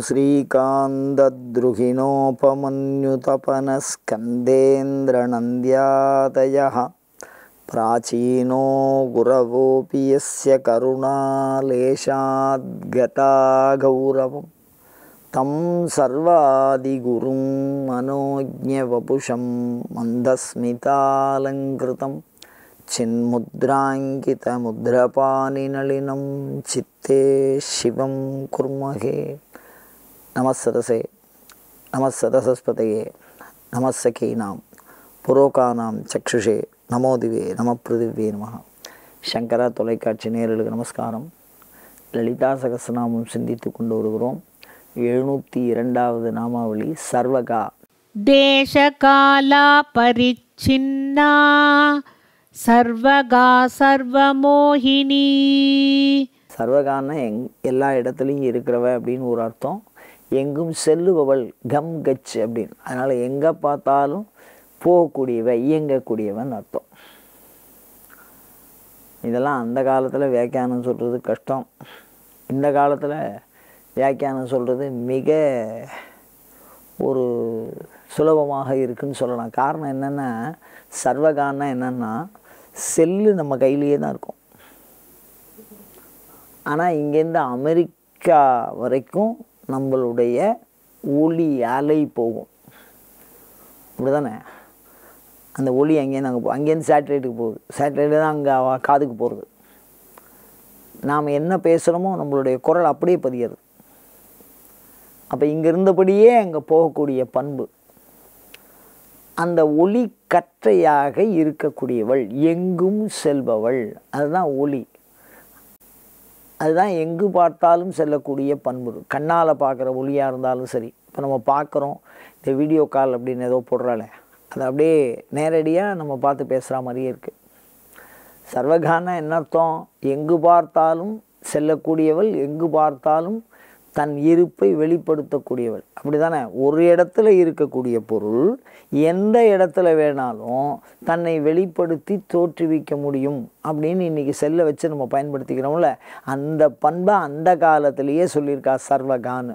श्रीकान्तद्रुहिणोपमन्युतपनस्कन्देन्द्रनन्द्यादयः प्राचीनो गुरवोऽपि यस्य करुणालेशाद्गता गौरवं तं सर्वादिगुरुं मनोज्ञवपुषं मन्दस्मितालङ्कृतं चिन्मुद्राङ्कितमुद्रपानिनलिनं चित्ते शिवं कुर्महे नमः सदसे नमः सदसस्पतये नमः सखीनां புரோகானாம் சக்ஷுஷே நமோதிவே நம பிருதிவே நம சங்கரா தொலைக்காட்சி நேரலுக்கு நமஸ்காரம் லலிதா சகசநாமம் சிந்தித்து கொண்டு வருகிறோம் எழுநூற்றி இரண்டாவது நாமாவளி சர்வகா देशकाला परिच्छिन्ना सर्वगा सर्वमोहिनी சர்வகான எங் எல்லா இடத்துலையும் இருக்கிறவ அப்படின்னு ஒரு அர்த்தம் எங்கும் செல்லுபவள் கம் கச் அப்படின்னு அதனால் எங்கே பார்த்தாலும் போகக்கூடியவ இயங்கக்கூடியவன் அர்த்தம் இதெல்லாம் அந்த காலத்தில் வியாக்கியானம் சொல்கிறது கஷ்டம் இந்த காலத்தில் வியாக்கியானம் சொல்கிறது மிக ஒரு சுலபமாக இருக்குன்னு சொல்லலாம் காரணம் என்னென்னா சர்வகான்னா என்னென்னா செல்லு நம்ம கையிலேயே தான் இருக்கும் ஆனால் இங்கேருந்து அமெரிக்கா வரைக்கும் நம்மளுடைய ஒளி அலை போகும் இப்படிதானே அந்த ஒளி அங்கேருந்து அங்கே போ அங்கேருந்து சேட்டலைட்டுக்கு போகுது சேட்டலைட்டு தான் அங்கே காதுக்கு போகிறது நாம் என்ன பேசுகிறோமோ நம்மளுடைய குரல் அப்படியே பதிகிறது அப்போ இங்கே இருந்தபடியே அங்கே போகக்கூடிய பண்பு அந்த ஒளி கற்றையாக இருக்கக்கூடியவள் எங்கும் செல்பவள் அதுதான் ஒளி அதுதான் எங்கு பார்த்தாலும் செல்லக்கூடிய பண்பு கண்ணால் பார்க்குற ஒளியாக இருந்தாலும் சரி இப்போ நம்ம பார்க்குறோம் இந்த வீடியோ கால் அப்படின்னு ஏதோ போடுறாளே அது அப்படியே நேரடியாக நம்ம பார்த்து பேசுகிற மாதிரியே இருக்குது சர்வகான என்ன அர்த்தம் எங்கு பார்த்தாலும் செல்லக்கூடியவள் எங்கு பார்த்தாலும் தன் இருப்பை வெளிப்படுத்தக்கூடியவள் அப்படி தானே ஒரு இடத்துல இருக்கக்கூடிய பொருள் எந்த இடத்துல வேணாலும் தன்னை வெளிப்படுத்தி தோற்றுவிக்க முடியும் அப்படின்னு இன்றைக்கி செல்லை வச்சு நம்ம பயன்படுத்திக்கிறோம்ல அந்த பண்பை அந்த காலத்திலேயே சொல்லியிருக்கா சர்வகான்னு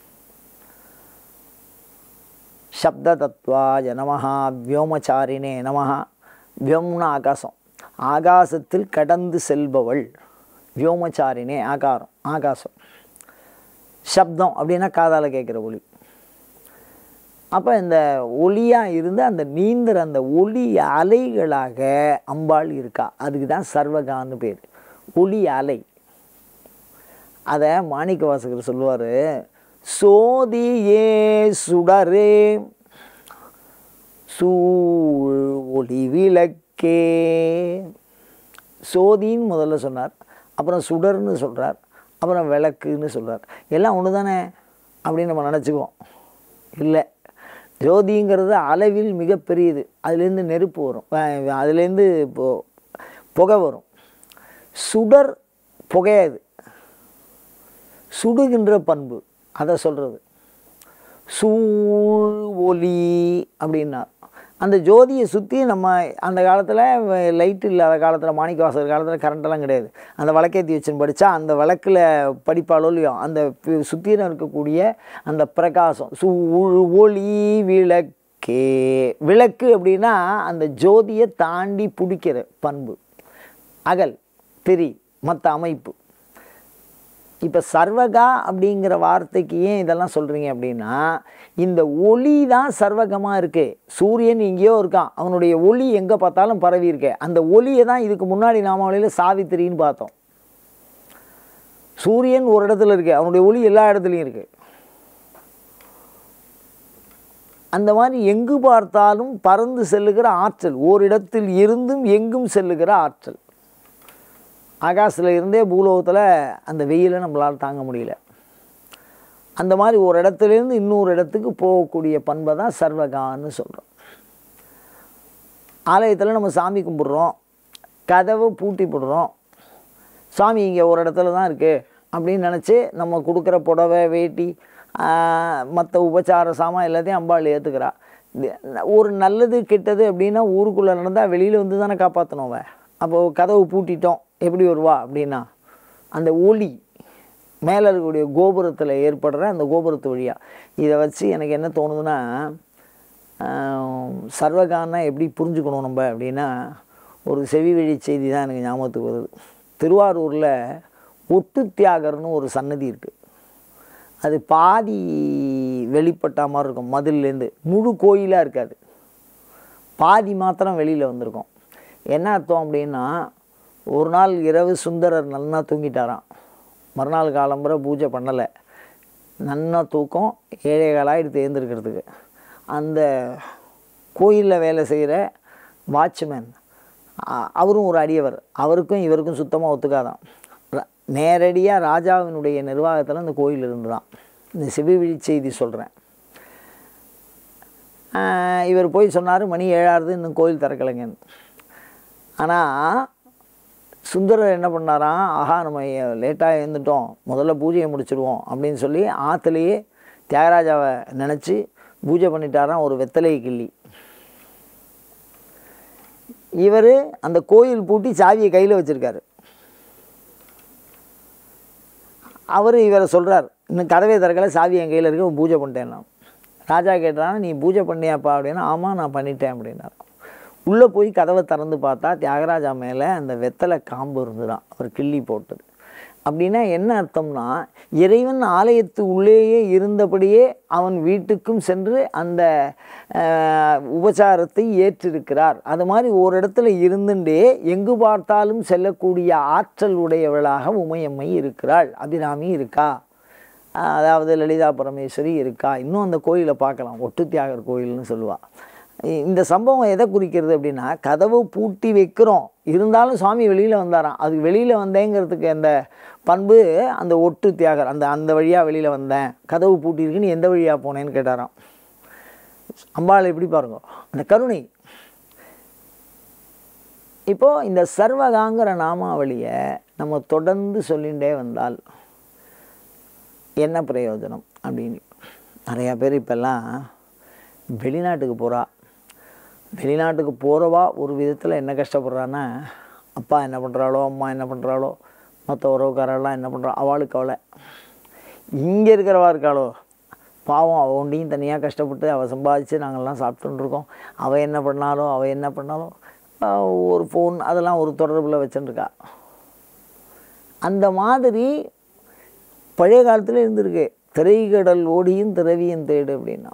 சப்த தத்வாய நமஹா வியோமச்சாரினே நமஹா வியோம்னா ஆகாசம் ஆகாசத்தில் கடந்து செல்பவள் வியோமச்சாரினே ஆகாரம் ஆகாசம் சப்தம் அப்படின்னா காதால் கேட்குற ஒளி அப்போ இந்த ஒளியாக இருந்து அந்த நீந்திர அந்த ஒளி அலைகளாக அம்பாள் இருக்கா அதுக்கு தான் சர்வகான்னு பேர் ஒளி அலை அதை மாணிக்க வாசகர் சொல்லுவார் சோதியே சுடரே சூழ் ஒளி விளக்கே சோதின்னு முதல்ல சொன்னார் அப்புறம் சுடர்னு சொல்கிறார் அப்புறம் விளக்குன்னு சொல்கிறார் எல்லாம் ஒன்று தானே அப்படின்னு நம்ம நினச்சிக்குவோம் இல்லை ஜோதிங்கிறது அளவில் மிகப்பெரியது அதுலேருந்து நெருப்பு வரும் அஹ் அதுலேருந்து இப்போ புகை வரும் சுடர் புகையாது சுடுகின்ற பண்பு அதை சொல்கிறது சூழ் ஒளி அப்படின்னார் அந்த ஜோதியை சுற்றி நம்ம அந்த காலத்தில் லைட் இல்லாத காலத்தில் மாணிக்க வாசகர் காலத்தில் கரண்டெல்லாம் கிடையாது அந்த விளக்கேற்றி வச்சுன்னு படித்தா அந்த விளக்கில் படிப்பாளோ இல்லையோ அந்த சுற்றின இருக்கக்கூடிய அந்த பிரகாசம் சூ ஒளி விளக்கே விளக்கு அப்படின்னா அந்த ஜோதியை தாண்டி பிடிக்கிற பண்பு அகல் திரி மற்ற அமைப்பு இப்போ சர்வகா அப்படிங்கிற வார்த்தைக்கு ஏன் இதெல்லாம் சொல்கிறீங்க அப்படின்னா இந்த ஒளி தான் சர்வகமாக இருக்குது சூரியன் எங்கேயோ இருக்கான் அவனுடைய ஒளி எங்கே பார்த்தாலும் பரவி இருக்கே அந்த ஒளியை தான் இதுக்கு முன்னாடி நாமாவளியில் சாவித்திரின்னு பார்த்தோம் சூரியன் ஒரு இடத்துல இருக்கு அவனுடைய ஒளி எல்லா இடத்துலையும் இருக்கு அந்த மாதிரி எங்கு பார்த்தாலும் பறந்து செல்லுகிற ஆற்றல் ஓரிடத்தில் இருந்தும் எங்கும் செல்லுகிற ஆற்றல் ஆகாசில் இருந்தே பூலோகத்தில் அந்த வெயிலை நம்மளால் தாங்க முடியல அந்த மாதிரி ஒரு இடத்துலேருந்து இன்னொரு இடத்துக்கு போகக்கூடிய பண்பை தான் சர்வகான்னு சொல்கிறோம் ஆலயத்தில் நம்ம சாமி கும்பிட்றோம் கதவை பூட்டி போடுறோம் சாமி இங்கே ஒரு இடத்துல தான் இருக்குது அப்படின்னு நினச்சி நம்ம கொடுக்குற புடவை வேட்டி மற்ற உபச்சார சாமான் எல்லாத்தையும் அம்பாள் ஏற்றுக்கிறா ஒரு நல்லது கெட்டது அப்படின்னா ஊருக்குள்ளே நடந்தால் வெளியில் வந்து தானே காப்பாற்றணும் அவன் அப்போது கதவு பூட்டிட்டோம் எப்படி வருவா அப்படின்னா அந்த ஒளி மேலே இருக்கக்கூடிய கோபுரத்தில் ஏற்படுற அந்த கோபுரத்து வழியாக இதை வச்சு எனக்கு என்ன தோணுதுன்னா ஆஹ், சர்வகான்னா எப்படி புரிஞ்சுக்கணும் நம்ம அப்படின்னா ஒரு செவி வழி செய்தி தான் எனக்கு ஞாபகத்துக்கு வருது திருவாரூரில் ஒட்டு தியாகர்னு ஒரு சன்னதி இருக்குது அது பாதி வெளிப்பட்ட மாதிரி இருக்கும் மதில்லேருந்து முழு கோயிலாக இருக்காது பாதி மாத்திரம் வெளியில் வந்திருக்கும் என்ன அர்த்தம் அப்படின்னா ஒரு நாள் இரவு சுந்தரர் நன்னா தூங்கிட்டாராம் மறுநாள் காலம்புற பூஜை பண்ணலை நன்னா தூக்கம் ஏழே காலாயிரத்து எழுந்திருக்கிறதுக்கு அந்த கோயிலில் வேலை செய்கிற வாட்ச்மேன் அவரும் ஒரு அடியவர் அவருக்கும் இவருக்கும் சுத்தமாக ஒத்துக்காதான் நேரடியாக ராஜாவினுடைய நிர்வாகத்தில் அந்த கோயில் இருந்துதான் இந்த சிவவிழி செய்தி சொல்கிறேன் இவர் போய் சொன்னார் மணி ஏழாவது இன்னும் கோயில் திறக்கலைங்கன்னு ஆனால் சுந்தரர் என்ன பண்ணாராம் ஆஹா நம்ம லேட்டாக எழுந்துட்டோம் முதல்ல பூஜையை முடிச்சிடுவோம் அப்படின்னு சொல்லி ஆற்றுலேயே தியாகராஜாவை நினச்சி பூஜை பண்ணிட்டாராம் ஒரு வெத்தலை கிள்ளி இவர் அந்த கோயில் பூட்டி சாவியை கையில் வச்சுருக்காரு அவர் இவரை சொல்கிறார் இன்னும் கதவை திறக்கல சாவி என் கையில் இருக்கு பூஜை பண்ணிட்டேன் ராஜா கேட்டானா நீ பூஜை பண்ணியாப்பா அப்படின்னா ஆமாம் நான் பண்ணிட்டேன் அப்படின்னாரு உள்ளே போய் கதவை திறந்து பார்த்தா தியாகராஜா மேலே அந்த வெத்தலை காம்பு இருந்துதான் அவர் கிள்ளி போட்டது அப்படின்னா என்ன அர்த்தம்னா இறைவன் ஆலயத்து உள்ளேயே இருந்தபடியே அவன் வீட்டுக்கும் சென்று அந்த அஹ், உபசாரத்தை ஏற்றிருக்கிறார் அது மாதிரி ஒரு இடத்துல இருந்துட்டே எங்கு பார்த்தாலும் செல்லக்கூடிய ஆற்றல் உடையவளாக உமையம்மை இருக்கிறாள் அபிராமி இருக்கா அஹ், அதாவது லலிதா பரமேஸ்வரி இருக்கா இன்னும் அந்த கோயிலை பார்க்கலாம் ஒட்டு தியாகர் கோயில்னு சொல்லுவாள் இந்த சம்பவம் எதை குறிக்கிறது அப்படின்னா கதவு பூட்டி வைக்கிறோம் இருந்தாலும் சுவாமி வெளியில் வந்தாராம் அது வெளியில் வந்தேங்கிறதுக்கு அந்த பண்பு அந்த ஒட்டு தியாகர் அந்த அந்த வழியாக வெளியில் வந்தேன் கதவு பூட்டி இருக்குன்னு எந்த வழியாக போனேன்னு கேட்டாராம் அம்பாள் எப்படி பாருங்க அந்த கருணை இப்போது இந்த சர்வகாங்கிற நாமாவளியை நம்ம தொடர்ந்து சொல்லிகிட்டே வந்தால் என்ன பிரயோஜனம் அப்படின்னு நிறையா பேர் இப்போல்லாம் வெளிநாட்டுக்கு போகிறா வெளிநாட்டுக்கு போகிறவா ஒரு விதத்தில் என்ன கஷ்டப்படுறான்னா அப்பா என்ன பண்ணுறாளோ அம்மா என்ன பண்ணுறாளோ மற்ற உறவுக்காரெல்லாம் என்ன பண்ணுறா அவளுக்கு அவளை இங்கே இருக்கிறவா இருக்காளோ பாவம் அவள் ஒண்டியும் தனியாக கஷ்டப்பட்டு அவள் சம்பாதிச்சு நாங்கள்லாம் சாப்பிட்டுன்னு இருக்கோம் அவள் என்ன பண்ணாலோ அவள் என்ன பண்ணாலும் ஆஹ், ஒரு ஃபோன் அதெல்லாம் ஒரு தொடர்பில் வச்சுருக்கா அந்த மாதிரி பழைய காலத்தில் இருந்திருக்கு திரைக்கடல் ஓடியும் திரவியும் தேடு அப்படின்னா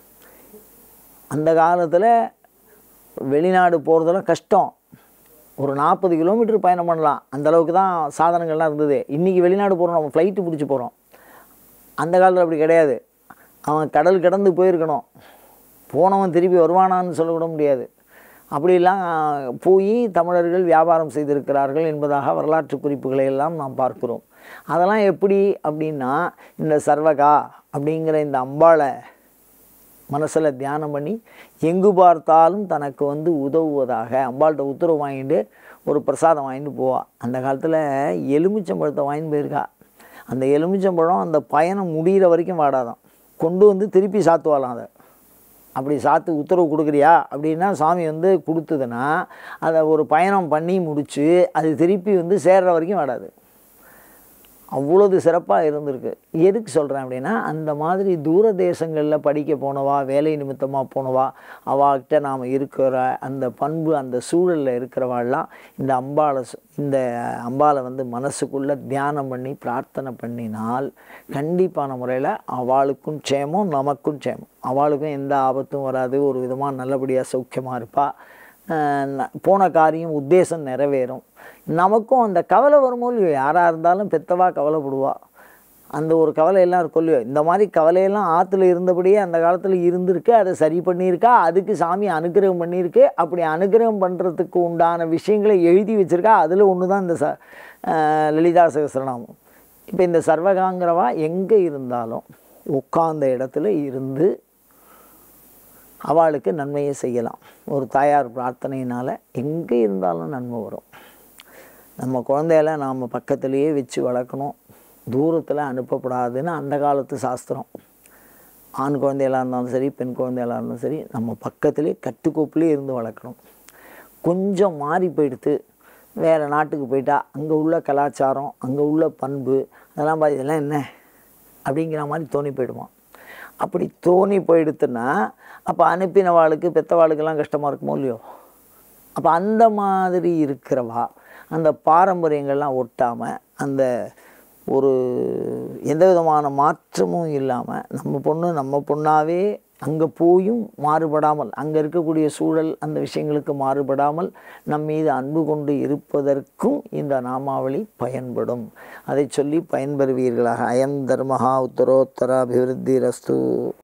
அந்த காலத்தில் வெளிநாடு போகிறதெல்லாம் கஷ்டம் ஒரு நாற்பது கிலோமீட்டர் பயணம் பண்ணலாம் அந்த அளவுக்கு தான் சாதனங்கள்லாம் இருந்தது இன்றைக்கி வெளிநாடு போகிறோம் நம்ம ஃப்ளைட்டு பிடிச்சி போகிறோம் அந்த காலத்தில் அப்படி கிடையாது அவன் கடல் கடந்து போயிருக்கணும் போனவன் திருப்பி வருவானான்னு சொல்லக்கூட முடியாது அப்படிலாம் போய் தமிழர்கள் வியாபாரம் செய்திருக்கிறார்கள் என்பதாக வரலாற்று குறிப்புகளை எல்லாம் நாம் பார்க்கிறோம் அதெல்லாம் எப்படி அப்படின்னா இந்த சர்வகா அப்படிங்கிற இந்த அம்பாளை மனசில் தியானம் பண்ணி எங்கு பார்த்தாலும் தனக்கு வந்து உதவுவதாக அம்பாள்கிட்ட உத்தரவு வாங்கிட்டு ஒரு பிரசாதம் வாங்கிட்டு போவா அந்த காலத்தில் எலுமிச்சம்பழத்தை வாங்கிட்டு போயிருக்கா அந்த எலுமிச்சம்பழம் அந்த பயணம் முடிகிற வரைக்கும் வாடாதான் கொண்டு வந்து திருப்பி சாத்துவாளாம் அதை அப்படி சாத்து உத்தரவு கொடுக்குறியா அப்படின்னா சாமி வந்து கொடுத்ததுன்னா அதை ஒரு பயணம் பண்ணி முடித்து அது திருப்பி வந்து சேர்ற வரைக்கும் வாடாது அவ்வளோது சிறப்பாக இருந்திருக்கு எதுக்கு சொல்கிறேன் அப்படின்னா அந்த மாதிரி தூர தேசங்களில் படிக்க போனவா வேலை நிமித்தமாக போனவா அவாகிட்ட நாம் இருக்கிற அந்த பண்பு அந்த சூழலில் இருக்கிறவாள்லாம் இந்த அம்பாளை சு- இந்த அம்பாளை வந்து மனசுக்குள்ளே தியானம் பண்ணி பிரார்த்தனை பண்ணினால் கண்டிப்பான முறையில் அவளுக்கும் க்ஷேமம் நமக்கும் க்ஷேமம் அவளுக்கும் எந்த ஆபத்தும் வராது ஒரு விதமாக நல்லபடியாக சௌக்கியமாக இருப்பாள் அஹ் ந- போன காரியம் உத்தேசம் நிறைவேறும் நமக்கும் அந்த கவலை வருமோ இல்லையோ யாராக இருந்தாலும் பெத்தவா கவலைப்படுவா அந்த ஒரு கவலை எல்லாம் இருக்கும் இல்லையோ இந்த மாதிரி கவலையெல்லாம் ஆற்றுல இருந்தபடியே அந்த காலத்தில் இருந்திருக்கு அதை சரி பண்ணியிருக்கா அதுக்கு சாமி அனுக்கிரகம் பண்ணியிருக்கு அப்படி அனுக்கிரகம் பண்ணுறதுக்கு உண்டான விஷயங்களை எழுதி வச்சிருக்கா அதில் ஒன்று தான் இந்த ச அஹ் லலிதா சகஸ்ரநாமம் இப்போ இந்த சர்வகாங்கிறவா எங்கே இருந்தாலும் உட்கார்ந்த இடத்துல இருந்து அவளுக்கு நன்மையை செய்யலாம் ஒரு தாயார் பிரார்த்தனையினால் எங்கே இருந்தாலும் நன்மை வரும் நம்ம குழந்தையில நாம் பக்கத்துலேயே வச்சு வளர்க்கணும் தூரத்தில் அனுப்பப்படாதுன்னு அந்த காலத்து சாஸ்திரம் ஆண் குழந்தையெல்லாம் இருந்தாலும் சரி பெண் குழந்தையெல்லாம் இருந்தாலும் சரி நம்ம பக்கத்துலேயே கட்டுக்கோப்புலேயே இருந்து வளர்க்கணும் கொஞ்சம் மாறி போயிடுத்து வேறு நாட்டுக்கு போயிட்டா அங்கே உள்ள கலாச்சாரம் அங்கே உள்ள பண்பு அதெல்லாம் பாதி இதெல்லாம் என்ன அப்படிங்கிற மாதிரி தோணி போயிடுமா அப்படி தோணி போயிடுத்துன்னா அப்போ அனுப்பினவாளுக்கு பெத்தவாளுக்கெல்லாம் கஷ்டமாக இருக்குமோ இல்லையோ அப்போ அந்த மாதிரி இருக்கிறவா அந்த பாரம்பரியங்கள்லாம் ஒட்டாமல் அந்த ஒரு எந்த விதமான மாற்றமும் இல்லாமல் நம்ம பொண்ணு நம்ம பொண்ணாவே அங்கே போயும் மாறுபடாமல் அங்கே இருக்கக்கூடிய சூழல் அந்த விஷயங்களுக்கு மாறுபடாமல் நம் மீது அன்பு கொண்டு இருப்பதற்கும் இந்த நாமாவளி பயன்படும் அதை சொல்லி பயன்பெறுவீர்களாக அயம் தர்மஹா உத்தரோத்தர அபிவிருத்தி ரஸ்து